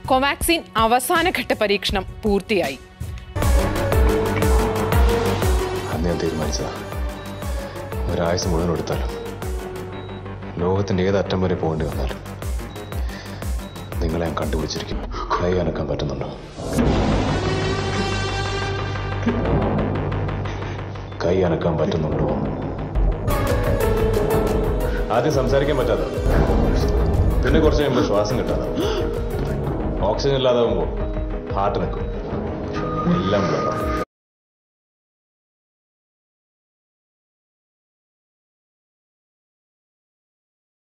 കൊവാക്സിൻ അവസാനഘട്ട പരീക്ഷണം പൂർത്തിയായി അന്ന് ഞാൻ തീരുമാനിച്ചതാ ഒരാഴ്ച മുഴുവൻ എടുത്താലും ലോകത്തിന്റെ ഏത് അറ്റം വരെ പോകേണ്ടി വന്നാലും നിങ്ങളെ ഞാൻ കണ്ടുപിടിച്ചിരിക്കും കൈ അനക്കാൻ പറ്റുന്നുണ്ടോ കൈ അനക്കാൻ പറ്റുന്നുണ്ടോ ആദ്യം സംസാരിക്കാൻ പറ്റാത്ത പിന്നെ കുറച്ച് കഴിയുമ്പോൾ ശ്വാസം കിട്ടാതെ ഓക്സിജൻ ഇല്ലാതാവുമ്പോൾ ഹാർട്ട് നിൽക്കും എല്ലാം ബ്ലഡാണ്